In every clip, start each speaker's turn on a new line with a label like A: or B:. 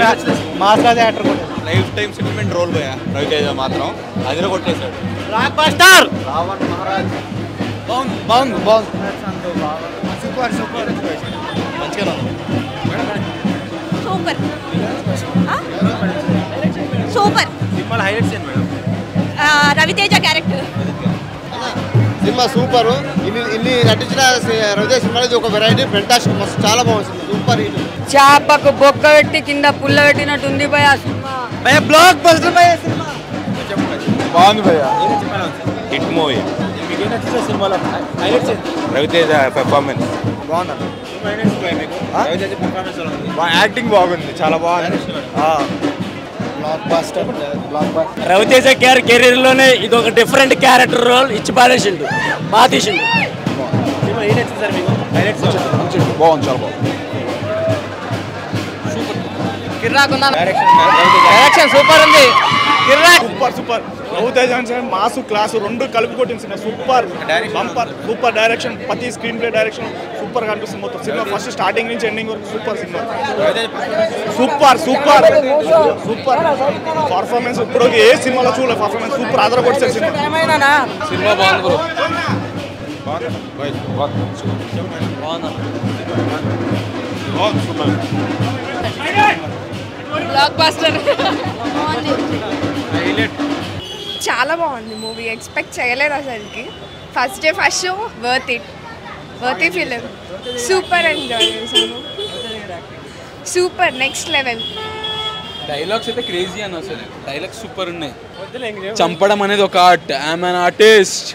A: మాస్లా theatre కూడా
B: life time settlement role పోయా రవితేజ మాత్రం అదిలో కొట్టేశాడు
A: రాక్ బాస్టర్
B: రావణ్ మహారాజ్
A: బాగుంది బాగుంది బాగుంది సూపర్ సూపర్ మంచిగా ఉంది
C: సూపర్ సూపర్
B: సినిమాలో హైలైట్స్ ఏంటి మేడం
C: రవితేజ క్యారెక్టర్
D: సినిమా సూపర్ ఇన్ని ఇన్ని నటించిన రవితేజ సినిమా ఇది ఒక వెరైటీ ఫెంటాస్టిక్ మస్తు చాలా బాగుంది సినిమా సూపర్ హిట్
E: చేపకు బొక్క పెట్టి కింద పుల్ల పెట్టినట్టు ఉంది భయ సినిమా
A: భయ బ్లాక్ బస్టర్ భయ సినిమా
B: బాగుంది భయ్యా hit movie Ravi Teja performance acting బాగుంది చాలా బాగుంది
A: blockbuster blockbuster
F: Ravi Teja క్యార్ కెరీర్ లోనే ఇది ఒక డిఫరెంట్ క్యారెక్టర్ రోల్ ఇచ్చి పారేసిండు బాగా తీసిండు
B: బాగుంది చాలా బాగుంది
A: డైరెక్షన్ సూపర్ ఉంది కిర్రాక్
G: సూపర్ సూపర్ రవితేజ అంటే మాసు క్లాసు రెండు కలిపి కొట్టిన సినిమా సూపర్ బంపర్ సూపర్ డైరెక్షన్ ప్రతి స్క్రీన్ ప్లే డైరెక్షన్ సూపర్ కనిపిస్తుంది మొత్తం సినిమా ఫస్ట్ స్టార్టింగ్ నుంచి ఎండింగ్ వరకు సూపర్ సినిమా సూపర్ సూపర్ సూపర్ పర్ఫార్మెన్స్ ఇప్పుడు ఏ సినిమాలో చూడలేదు పర్ఫార్మెన్స్ సూపర్ ఆధార కొట్టే సినిమా
B: సినిమా బాగుంది బ్రో
H: బ్లాక్ బాస్టర్ చాలా బాగుంది మూవీ ఎక్స్పెక్ట్ చేయలేదు అసలుకి first day first show worth it worth ఈ ఫిలిం సూపర్ ఎంజాయ్ చేశాను సూపర్ నెక్స్ట్ లెవెల్
I: డైలాగ్స్ అయితే క్రేజీ అని అసలు డైలాగ్స్ సూపర్ ఉన్నాయి చంపడం అనేది ఒక ఆర్ట్ ఐఎమ్ అన్ ఆర్టిస్ట్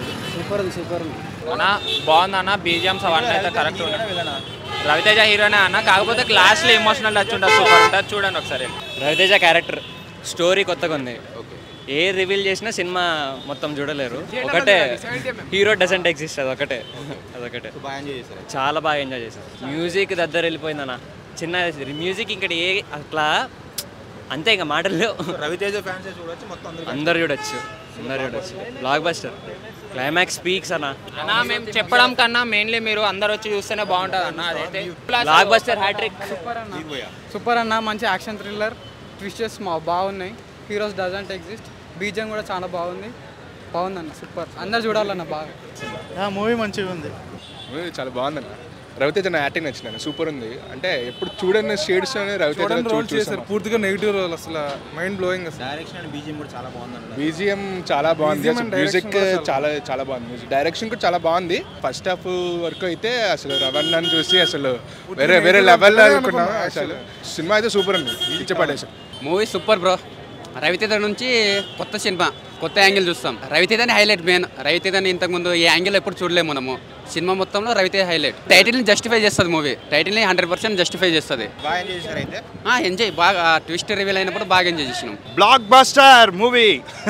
F: అన్న బాగుంది అన్న బీజిఎమ్స్ అవన్నీ అయితే కరెక్ట్ రవితేజ హీరోనే అన్న కాకపోతే క్లాస్ లో ఎమోషనల్ టచ్ ఉంటుంది సూపర్ ఉంటుంది చూడండి ఒకసారి రవితేజ క్యారెక్టర్ స్టోరీ కొత్తగా ఉంది ఏ రివీల్ చేసినా సినిమా మొత్తం చూడలేరు ఒకటే హీరో డజంట్ ఎగ్జిస్ట్ అది ఒకటే అదొకటే
B: బాగా ఎంజాయ్ చేశారు
F: చాలా బాగా ఎంజాయ్ చేశారు మ్యూజిక్ దగ్గర వెళ్ళిపోయిందన్న చిన్న మ్యూజిక్ ఇక్కడ ఏ అట్లా అంతే ఇంకా మాటలు లేవు
B: రవితేజ ఫ్యాన్స్ చూడొచ్చు మొత్తం అందరూ
F: అందరు చూడొచ్చు అందరు చూడొచ్చు బ్లాక్ బస్టర్ క్లైమాక్స్ స్పీక్స్ అన్న అన్న మేము చెప్పడం కన్నా మెయిన్లీ మీరు అందరు వచ్చి చూస్తేనే బాగుంటుంది అన్న అదైతే బ్లాక్ బస్టర్ హ్యాట్రిక్
E: సూపర్ అన్న మంచి యాక్షన్ థ్రిల్లర్ ట్విస్టెస్ మా బాగున్నాయి హీరోస్ డజంట్ ఎగ్జిస్ట్ బీజం కూడా చాలా బాగుంది బాగుందన్న సూపర్ అందరు చూడాలన్న బాగా
A: మూవీ మంచిగా ఉంది
G: చాలా బాగుందన్న రవితేజ నా యాక్టింగ్ నచ్చింది సూపర్ ఉంది అంటే ఎప్పుడు చూడని షేడ్స్ రవితేజ రోల్ చేశారు పూర్తిగా నెగిటివ్ రోల్ అసలు మైండ్ బ్లోయింగ్ అసలు
B: డైరెక్షన్ అండ్ బీజిఎం కూడా చాలా బాగుంది
G: బీజిఎం చాలా బాగుంది మ్యూజిక్ చాలా చాలా బాగుంది మ్యూజిక్ డైరెక్షన్ కూడా చాలా బాగుంది ఫస్ట్ హాఫ్ వరకు అయితే అసలు రవణ్ చూసి అసలు వేరే వేరే లెవెల్ అనుకున్నాం అసలు సినిమా అయితే సూపర్ ఉంది ఇచ్చపడేసాం
I: మూవీ సూపర్ బ్రో రవితేజ నుంచి కొత్త సినిమా కొత్త యాంగిల్ చూస్తాం రవితేజని హైలైట్ మెయిన్ రవితేజని ఇంతకుముందు ఈ యాంగిల్ ఎప్పుడు చూడలేము మనము సినిమా మొత్తంలో రవితేజ హైలైట్ టైటిల్ని జస్టిఫై చేస్తుంది మూవీ టైటిల్ని హండ్రెడ్ పర్సెంట్ జస్టిఫై చేస్తుంది
B: బాగా ఎంజాయ్ చేశారు అయితే
I: ఎంజాయ్ బాగా ట్విస్ట్ రివీల్ అయినప్పుడు బాగా ఎంజాయ్ చేసినాం
G: block buster movie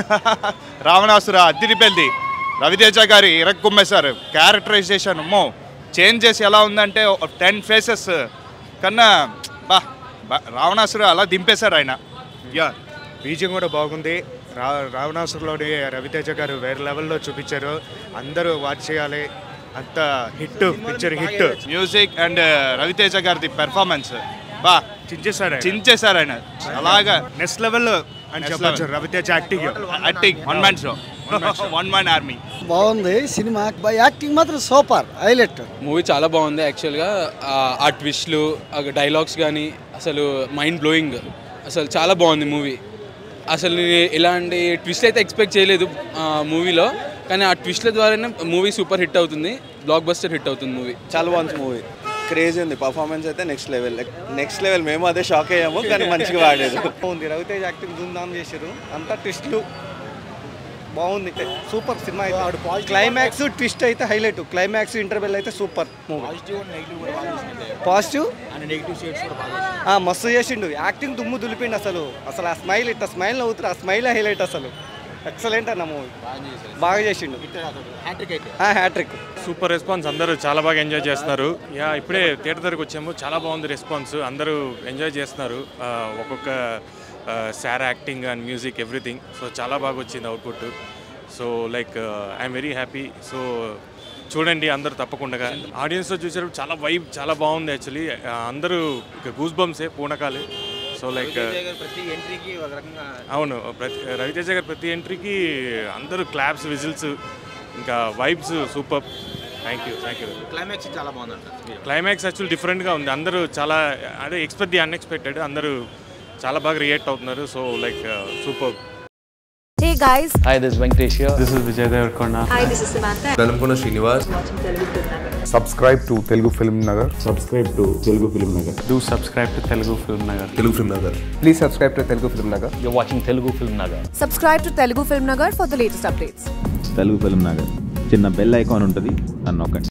G: Ravanasura అద్దిరిపెల్ది Raviteja గారి ఇరక్కుమ్మేశారు క్యారెక్టరైజేషన్ అమ్మో చేంజ్ చేసి ఎలా ఉందంటే టెన్ ఫేసెస్ కన్నా బా బా- రావణాసుర అలా దింపేశారు ఆయన యా బీజింగ్ కూడా బాగుంది రా రావణాసురలోని రవితేజ గారు వేరే లెవెల్లో చూపించారు అందరూ వాచ్ చేయాలి అంత hit picture hit music and Raviteja గారిది పెర్ఫార్మెన్స్ బా చించేశారు చించేశారు ఆయన అలాగా నెక్స్ట్ లెవెల్ అని చెప్పచ్చు Raviteja acting acting one man show one man army
A: బాగుంది సినిమా యాక్టింగ్ మాత్రం సూపర్ హైలైట్
I: మూవీ చాలా బాగుంది యాక్చువల్గా ఆ ట్విస్ట్లు ఆ డైలాగ్స్ కానీ అసలు మైండ్ బ్లోయింగ్ అసలు చాలా బాగుంది మూవీ అసలు నేను ఇలాంటి ట్విస్ట్ అయితే ఎక్స్పెక్ట్ చేయలేదు మూవీలో కానీ ఆ ట్విస్ట్ల ద్వారానే మూవీ సూపర్ హిట్ అవుతుంది బ్లాక్ బస్టర్ హిట్ అవుతుంది మూవీ
D: చాలా బాగుంది మూవీ క్రేజీ ఉంది పర్ఫార్మెన్స్ అయితే నెక్స్ట్ లెవెల్ నెక్స్ట్ లెవెల్ మేము అదే షాక్ అయ్యాము కానీ మంచిగా వాడేది
A: బాగుంది రవితేజ్ యాక్టింగ్ ధూమ్ధామ్ చేశారు అంతా ట్విస్ట్లు బాగుంది సూపర్ సినిమా అయితే క్లైమాక్స్ ట్విస్ట్ అయితే హైలైట్ క్లైమాక్స్ ఇంటర్వెల్ అయితే super movie positive
B: and negative shades కూడా బాగా
A: ఆ, మస్తు చేసిండు యాక్టింగ్ దుమ్ము దులిపిండు అసలు అసలు ఆ స్మైల్ ఇట్లా స్మైల్ నవ్వుతారు ఆ స్మైల్ హైలైట్ అసలు ఎక్సలెంట్ అన్న మూవీ బాగా చేసిండు
B: హ్యాట్రిక్ అయితే
A: హ్యాట్రిక్
G: సూపర్ రెస్పాన్స్ అందరూ చాలా బాగా ఎంజాయ్ చేస్తున్నారు యా ఇప్పుడే థియేటర్ దగ్గరకు వచ్చాము చాలా బాగుంది రెస్పాన్స్ అందరూ ఎంజాయ్ చేస్తున్నారు ఆ, ఒక్కొక్క sir acting and music everything so చాలా బాగా వచ్చింది output so like I'm very happy so చూడండి అందరూ తప్పకుండా ఆడియన్స్లో చూసారు చాలా వైబ్ చాలా బాగుంది యాక్చువల్లీ అందరూ గూస్ బంప్సే పూనకాలే
J: సో లైక్
B: ప్రతి ఎంట్రీకి ఒక రకంగా
J: అవును ప్రతి రవితేజ గారి ప్రతి ఎంట్రీకి అందరూ క్లాప్స్ విజిల్స్ ఇంకా vibes super thank you thank you
B: climax చాలా బాగుందంట
J: క్లైమాక్స్ యాక్చువల్ డిఫరెంట్గా ఉంది అందరూ చాలా అదే ఎక్స్పెక్ట్ ది అన్ఎక్స్పెక్టెడ్ అందరూ చాలా బాగా రియాక్ట్ అవుతున్నారు so like super
K: Hey guys,
L: Hi, this is Venkatesh here. This is Vijay Devarkonda.
K: hi, this is Samantha.
M: నలుపున Srinivas
N: subscribe to Telugu film Nagar
L: Subscribe to Telugu Film Nagar. Do subscribe to Telugu Film Nagar.
M: Telugu film Nagar
N: please subscribe to Telugu film Nagar
L: You're watching Telugu Film Nagar.
K: Subscribe to Telugu Film Nagar for the latest updates.
O: Telugu film Nagar చిన్న bell icon ఉంటుంది అని నొక్కండి